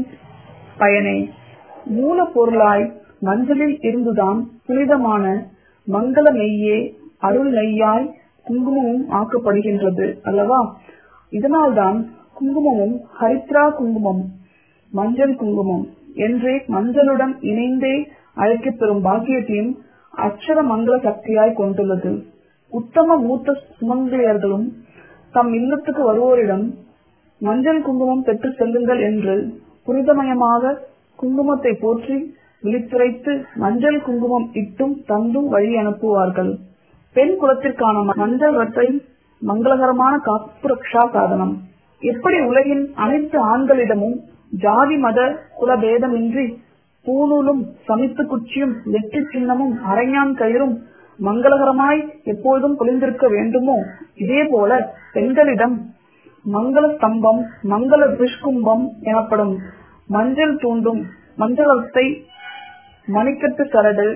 பயனே மூலப்பொருளாய் மஞ்சளில் இருந்துதான் புனிதமான மங்கள நெய்யே அருள் நெய்யாய் குங்குமமும் ஆக்கப்படுகின்றது அல்லவா இதனால்தான் குங்குமமும் ஹரித்ரா குங்குமம் மஞ்சள் குங்குமம் என்றே மஞ்சளுடன் இணைந்தே அழைக்கப்பெறும் பாக்கியத்தையும் அச்சர மங்கள சக்தியாய் கொண்டுள்ளது உத்தம மூத்த சுமங்கலியர்களும் தம் இல்லத்துக்கு வருவோரிடம் மஞ்சள் குங்குமம் பெற்று செல்லுங்கள் என்று புனிதமயமாக குங்குமத்தை போற்றி விழித்துரைத்து மஞ்சள் குங்குமம் இட்டும் தந்தும் வழி அனுப்புவார்கள் பெண் குலத்திற்கான மஞ்சள் ரத்தை மங்களகரமான காப்பு ரக்ஷா சாதனம் எப்படி உலகின் அனைத்து ஆண்களிடமும் ஜாதி மத குல பேதமின்றி பூணூலும் சமித்து குச்சியும் வெற்றி சின்னமும் அரைஞான் கயிறும் மங்களகரமாய் எப்போதும் பொழிந்திருக்க வேண்டுமோ இதே போல பெண்களிடம் மங்கள ஸ்தம்பம் மங்கள துஷ்கும்பம் எனப்படும் மஞ்சள் தூண்டும் மஞ்சளத்தை மணிக்கட்டு சரடு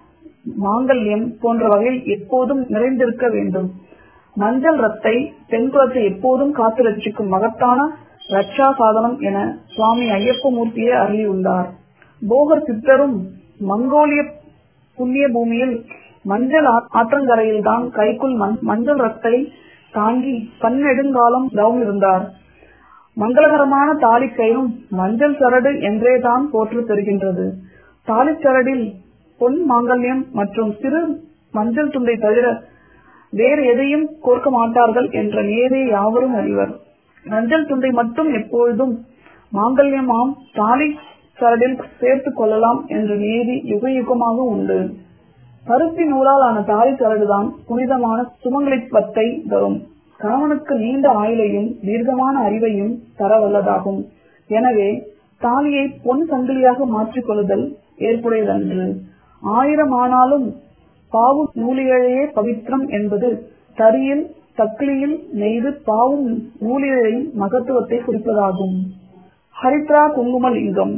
மாங்கல்யம் போன்ற வகையில் எப்போதும் நிறைந்திருக்க வேண்டும் மஞ்சள் ரத்தை பெண் குலத்தை எப்போதும் காத்து ரட்சிக்கும் மகத்தான ரட்சா சாதனம் என சுவாமி ஐயப்பமூர்த்தியே அருளியுள்ளார் போகர் சித்தரும் மங்கோலிய புண்ணிய பூமியில் மஞ்சள் ஆற்றங்கரையில் தான் கைக்குள் மஞ்சள் ரத்தை தாங்கி பன்னெடுங்காலம் தவம் இருந்தார் மங்களகரமான தாலிக்கயிறும் மஞ்சள் சரடு என்றேதான் போற்று பெறுகின்றது தாலிச்சரடில் பொன் மாங்கல்யம் மற்றும் சிறு மஞ்சள் துண்டை தவிர வேறு எதையும் கோர்க்க மாட்டார்கள் என்ற நேரே யாவரும் அறிவர் மஞ்சள் துண்டை மட்டும் எப்பொழுதும் மாங்கல்யமாம் தாலி சரடில் சேர்த்துக் கொள்ளலாம் என்ற நீதி யுக யுகமாக உண்டு பருத்தி நூலால் ஆன தாலி சரடுதான் புனிதமான சுமங்கலித்துவத்தை தரும் கணவனுக்கு நீண்ட ஆயுளையும் தீர்க்கமான அறிவையும் தர வல்லதாகும் எனவே தாலியை பொன் சங்கிலியாக மாற்றிக் கொள்ளுதல் ஏற்புடையதன்று ஆயிரம் ஆனாலும் பாவு நூலிழையே பவித்ரம் என்பது தரியில் தக்கிலியில் நெய்து பாவும் நூலிழையின் மகத்துவத்தை குறிப்பதாகும் ஹரித்ரா குங்குமலிங்கம்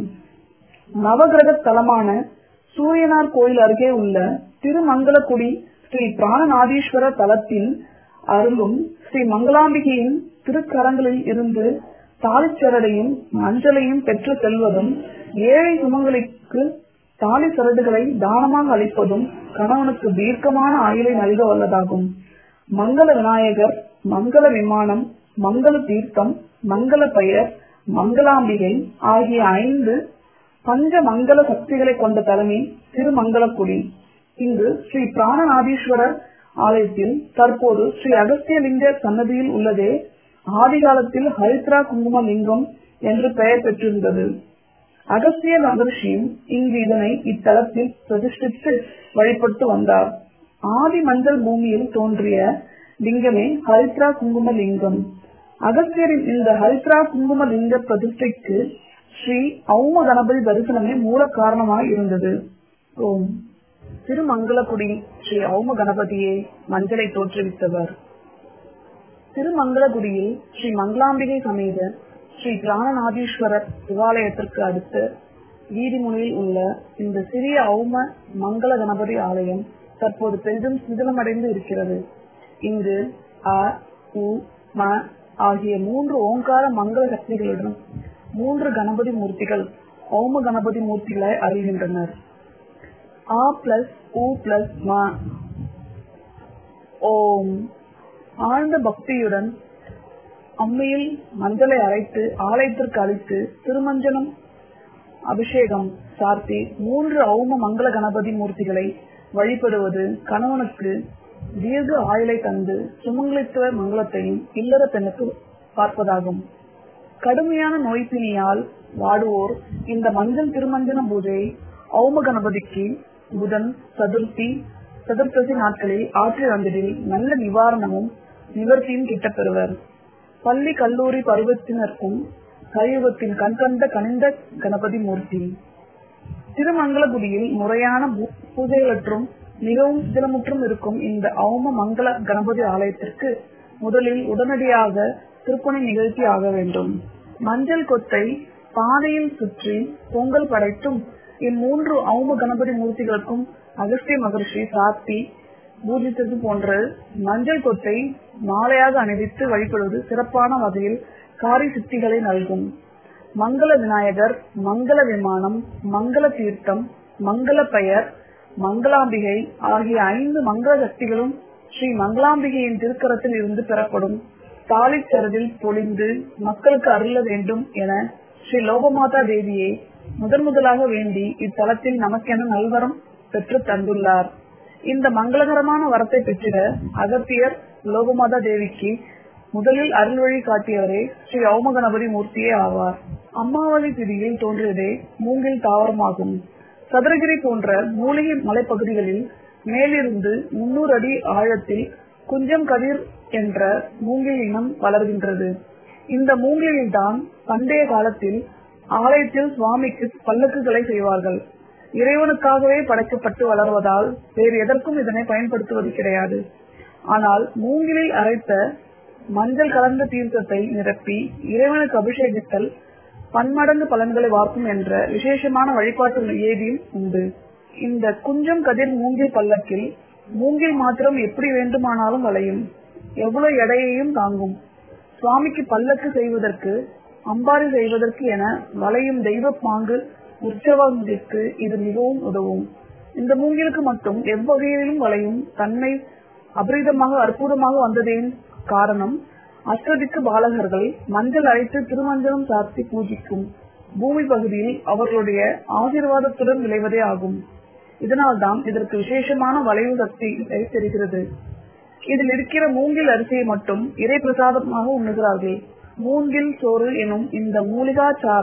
நவகிரக தலமான சூரியனார் கோயில் அருகே உள்ள திருமங்கலக்குடி ஸ்ரீ பிராணநாதீஸ்வர தலத்தின் அருளும் ஸ்ரீ மங்களாம்பிகையின் திருக்கரங்களில் இருந்து தாலிச்சரடையும் மஞ்சளையும் பெற்று செல்வதும் ஏழை சுமங்களுக்கு தாலி சரடுகளை தானமாக அளிப்பதும் கணவனுக்கு தீர்க்கமான ஆயுளை நல்க வல்லதாகும் மங்கள விநாயகர் மங்கள விமானம் மங்கள தீர்த்தம் மங்கள பெயர் மங்களாம்பிகை ஆகிய ஐந்து பஞ்ச மங்கள சக்திகளை கொண்ட தலைமை திருமங்கலக்குடி இங்கு ஸ்ரீ பிராணநாதீஸ்வரர் ஆலயத்தில் தற்போது ஸ்ரீ அகஸ்தியலிங்க சன்னதியில் உள்ளதே ஆதிகாலத்தில் ஹரித்ரா குங்கும லிங்கம் என்று பெயர் பெற்றிருந்தது அகஸ்திய மகர்ஷியும் இங்கு இதனை இத்தலத்தில் பிரதிஷ்டித்து வழிபட்டு வந்தார் ஆதி மஞ்சள் பூமியில் தோன்றிய லிங்கமே ஹரித்ரா குங்கும லிங்கம் அகஸ்தியரின் இந்த ஹரித்ரா குங்கும லிங்க பிரதிஷ்டைக்கு ஸ்ரீ அவும கணபதி தரிசனமே மூல காரணமாக இருந்தது ஓம் திருமங்கலக்குடி ஸ்ரீ அவும கணபதியே மஞ்சளை தோற்றுவித்தவர் திருமங்கலகுடியில் ஸ்ரீ மங்களாம்பிகை சமேத ஸ்ரீ பிராணநாதீஸ்வரர் சிவாலயத்திற்கு அடுத்து வீதிமுனையில் உள்ள இந்த சிறிய அவும மங்கள கணபதி ஆலயம் தற்போது பெரிதும் சிதிலமடைந்து இருக்கிறது இங்கு அ உ ம ஆகிய மூன்று ஓங்கார மங்கள சக்திகளுடன் மூன்று கணபதி மூர்த்திகள் ஓம கணபதி மூர்த்திகளை அறிகின்றனர் ஆ பிளஸ் உ பிளஸ் ம ஓம் ஆழ்ந்த பக்தியுடன் அம்மையில் மஞ்சளை அரைத்து ஆலயத்திற்கு அளித்து திருமஞ்சனம் அபிஷேகம் சார்த்தி மூன்று அவும மங்கள கணபதி மூர்த்திகளை வழிபடுவது கணவனுக்கு தீர்க்க ஆயுளை தந்து சுமங்கலித்துவ மங்களத்தையும் இல்லற பெண்ணுக்கு பார்ப்பதாகும் கடுமையான நோய்பிணியால் வாடுவோர் இந்த மஞ்சள் திருமஞ்சன பூஜையை அவும கணபதிக்கு புதன் சதுர்த்தி சதுர்த்தசி நாட்களில் ஆற்றி வந்ததில் நல்ல நிவாரணமும் நிவர்த்தியும் கிட்டப் பெறுவர் பள்ளி கல்லூரி பருவத்தினருக்கும் கலியுகத்தின் கண்கண்ட கனிந்த கணபதி மூர்த்தி திருமங்கலகுடியில் முறையான பூ- பூஜைகளற்றும் மிகவும் சிதிலமுற்றும் இருக்கும் இந்த அவும மங்கள கணபதி ஆலயத்திற்கு முதலில் உடனடியாக திருப்பணி நிகழ்த்தி ஆக வேண்டும் மஞ்சள் கொத்தை பானையில் சுற்றி பொங்கல் படைத்தும் இம்மூன்று அவும கணபதி மூர்த்திகளுக்கும் அகஸ்திய மகர்ஷி சாத்தி பூஜித்தது போன்ற மஞ்சள் கொத்தை மாலையாக அணிவித்து வழிபடுவது சிறப்பான வகையில் காரி சித்திகளை நல்கும் மங்கள விநாயகர் மங்கள விமானம் மங்கள தீர்த்தம் மங்கள பெயர் மங்களாம்பிகை ஆகிய ஐந்து மங்கள சக்திகளும் ஸ்ரீ மங்களாம்பிகையின் திருக்கரத்தில் இருந்து பெறப்படும் தாலிச்சரதில் பொழிந்து மக்களுக்கு அருள வேண்டும் என ஸ்ரீ லோகமாதா தேவியை முதன் முதலாக வேண்டி இத்தலத்தில் நமக்கென நல்வரம் பெற்று தந்துள்ளார் இந்த மங்களகரமான வரத்தை பெற்றிட அகத்தியர் லோகமாதா தேவிக்கு முதலில் அருள் வழி காட்டியவரே ஸ்ரீ ஔமகணபதி மூர்த்தியே ஆவார் அம்மாவளி திதியில் தோன்றியதே மூங்கில் தாவரமாகும் சதுரகிரி போன்ற மூலிகை மலைப்பகுதிகளில் மேலிருந்து முன்னூறு அடி ஆழத்தில் குஞ்சம் கதிர் என்ற மூங்கில் இனம் வளர்கின்றது இந்த மூங்கிலில் தான் பண்டைய காலத்தில் ஆலயத்தில் சுவாமிக்கு பல்லக்குகளை செய்வார்கள் இறைவனுக்காகவே படைக்கப்பட்டு வளர்வதால் வேறு எதற்கும் இதனை பயன்படுத்துவது கிடையாது ஆனால் மூங்கிலில் அரைத்த மஞ்சள் கலந்த தீர்த்தத்தை நிரப்பி இறைவனுக்கு அபிஷேகித்தல் பன்மடங்கு பலன்களை வார்க்கும் என்ற விசேஷமான வழிபாட்டு நியதியும் உண்டு இந்த குஞ்சம் கதிர் மூங்கில் பல்லக்கில் மூங்கில் மாத்திரம் எப்படி வேண்டுமானாலும் வளையும் எவ்வளவு எடையையும் தாங்கும் சுவாமிக்கு பல்லக்கு செய்வதற்கு அம்பாரி செய்வதற்கு என வளையும் தெய்வ பாங்கு உற்சவங்களுக்கு இது மிகவும் உதவும் இந்த மூங்கிலுக்கு மட்டும் எவ்வகையிலும் வளையும் தன்மை அபரிதமாக அற்புதமாக வந்ததேன் காரணம் அஷ்டதிக்கு பாலகர்கள் மஞ்சள் அழைத்து திருமஞ்சனம் சார்த்தி பூஜிக்கும் பூமி பகுதியில் அவர்களுடைய ஆசீர்வாதத்துடன் விளைவதே ஆகும் இதனால்தான் இதற்கு விசேஷமான வளைவு சக்தி தெரிகிறது இதில் இருக்கிற மூங்கில் அரிசியை மட்டும் இறை பிரசாதமாக உண்ணுகிறார்கள் மூங்கில் சோறு எனும் இந்த மூலிகாச்சாரம்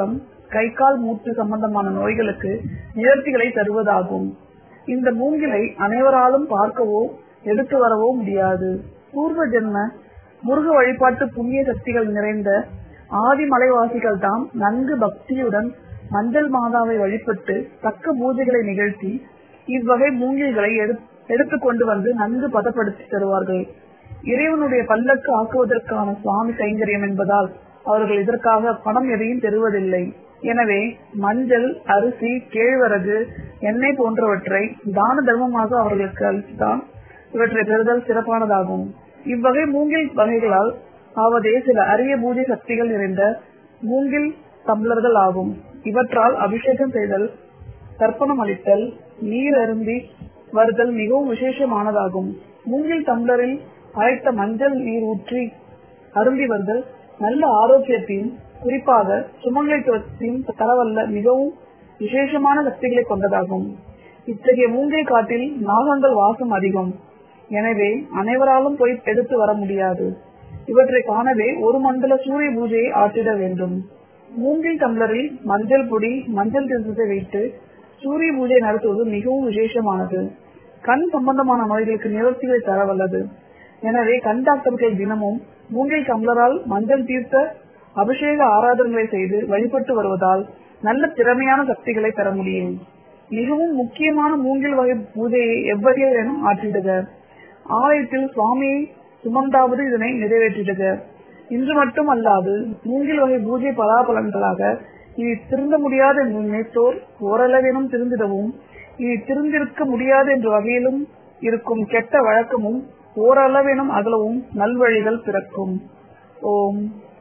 கை கால் மூட்டு சம்பந்தமான நோய்களுக்கு நிவர்த்திகளை தருவதாகும் இந்த மூங்கிலை அனைவராலும் பார்க்கவோ எடுத்து வரவோ முடியாது பூர்வ ஜென்ம முருக வழிபாட்டு புண்ணிய சக்திகள் நிறைந்த ஆதிமலைவாசிகள் தாம் நன்கு பக்தியுடன் மஞ்சள் மாதாவை வழிபட்டு தக்க பூஜைகளை நிகழ்த்தி இவ்வகை மூங்கில்களை எடுத்து கொண்டு வந்து நன்கு பதப்படுத்தி தருவார்கள் இறைவனுடைய பல்லக்கு ஆக்குவதற்கான சுவாமி கைங்கரியம் என்பதால் அவர்கள் இதற்காக பணம் எதையும் பெறுவதில்லை எனவே மஞ்சள் அரிசி கேழ்வரகு எண்ணெய் போன்றவற்றை தான தர்மமாக அவர்களுக்கு அளித்துதான் இவற்றை பெறுதல் சிறப்பானதாகும் இவ்வகை மூங்கில் வகைகளால் ஆவதே சில அரிய பூஜை சக்திகள் நிறைந்த மூங்கில் தம்ளர்கள் ஆகும் இவற்றால் அபிஷேகம் செய்தல் தர்ப்பணம் அளித்தல் நீர் அருந்தி வருதல் மிகவும் விசேஷமானதாகும் மூங்கில் தம்ளரில் அழைத்த மஞ்சள் நீர் ஊற்றி அருந்தி வருதல் நல்ல ஆரோக்கியத்தையும் குறிப்பாக சுமங்கலித்துவத்தையும் தரவல்ல மிகவும் விசேஷமான சக்திகளை கொண்டதாகும் இத்தகைய மூங்கில் காட்டில் நாகங்கள் வாசம் அதிகம் எனவே அனைவராலும் போய் எடுத்து வர முடியாது இவற்றை காணவே ஒரு மண்டல சூரிய பூஜையை ஆற்றிட வேண்டும் மூங்கில் டம்ளரில் மஞ்சள் பொடி மஞ்சள் திருத்தத்தை வைத்து சூரிய பூஜை நடத்துவது மிகவும் விசேஷமானது கண் சம்பந்தமான நோய்களுக்கு நிவர்த்திகளை தரவல்லது எனவே கண் டாக்டர்கள் தினமும் மூங்கில் டம்ளரால் மஞ்சள் தீர்த்த அபிஷேக ஆராதனைகளை செய்து வழிபட்டு வருவதால் நல்ல திறமையான சக்திகளை பெற முடியும் மிகவும் முக்கியமான மூங்கில் வகை பூஜையை எவ்வகையிலும் ஆற்றிடுக ஆலயத்தில் சுவாமியை சுமந்தாவது இதனை நிறைவேற்றிடுக இன்று மட்டும் அல்லாது மூங்கில் வகை பூஜை பலாபலன்களாக இனி திருந்த முடியாது என்று நினைத்தோர் ஓரளவேனும் திருந்திடவும் இனி திருந்திருக்க முடியாது என்ற வகையிலும் இருக்கும் கெட்ட வழக்கமும் ஓரளவேனும் அகலவும் நல்வழிகள் பிறக்கும் ஓம்